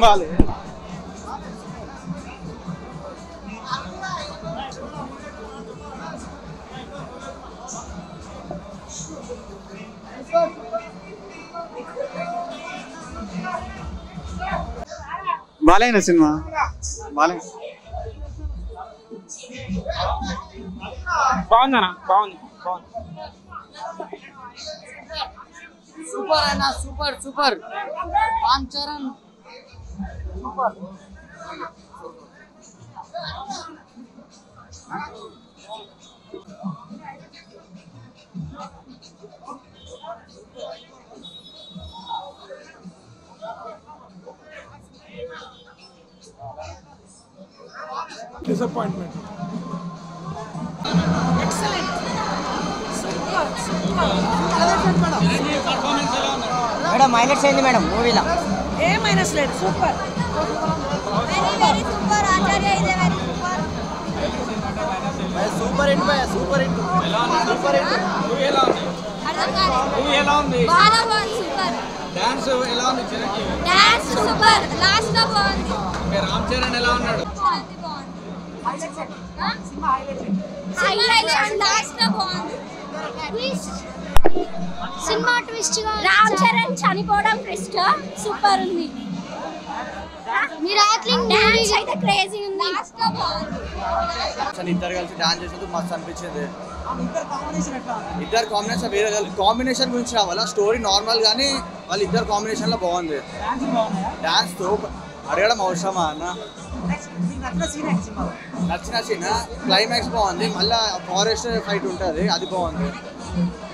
బాగాలే బాలేనా cinema బాలే బాగుందనా బాగుంది బాగుంది సూపర్ అన్న super super Ram Charan super disappointment. Madam minus అయింది మేడం మూవీలో ఏ మైనస్ లేదు super very very super Acharya ఇదే వెరీ సూపర్ సూపర్ హిట్ భయ సూపర్ హిట్ సూపర్ హిట్ అర్థం కాలేదు మూవీ ఎలా ఉంది బాగా బాగుంది సూపర్ డాన్స్ ఎలా ఉంది చిరంజీవి డాన్స్ సూపర్ లాస్ట్ లో బాగుంది ఓకే, రామ్ చరణ్ ఎలా ఉన్నాడు బాగుంది బాగుంది హైలైట్ లాస్ట్ లో బాగుంది సినిమా ట్విస్ట్ గా రామ్ చరణ్ చనిపోవడం ట్విస్ట్ సూపర్ ఉంది మీరు యాక్టింగ్ డాన్స్ అయితే క్రేజీ ఉంది లాస్ట్ లో బాగుంది అసలు ఇద్దరు కలిసి డాన్స్ చేసేందుకు మస్తు అనిపించింది ఇద్దరు కాంబినేషన్ వేరే కాంబినేషన్ గురించి రావాలా స్టోరీ నార్మల్ కానీ వాళ్ళ ఇద్దరు కాంబినేషన్ లో బాగుంది డాన్స్ తో అడగడం అవసరమా అన్న నచ్చిన సీన్ క్లైమాక్స్ బాగుంది మళ్ళా ఫారెస్ట్ ఫైట్ ఉంటుంది అది బాగుంది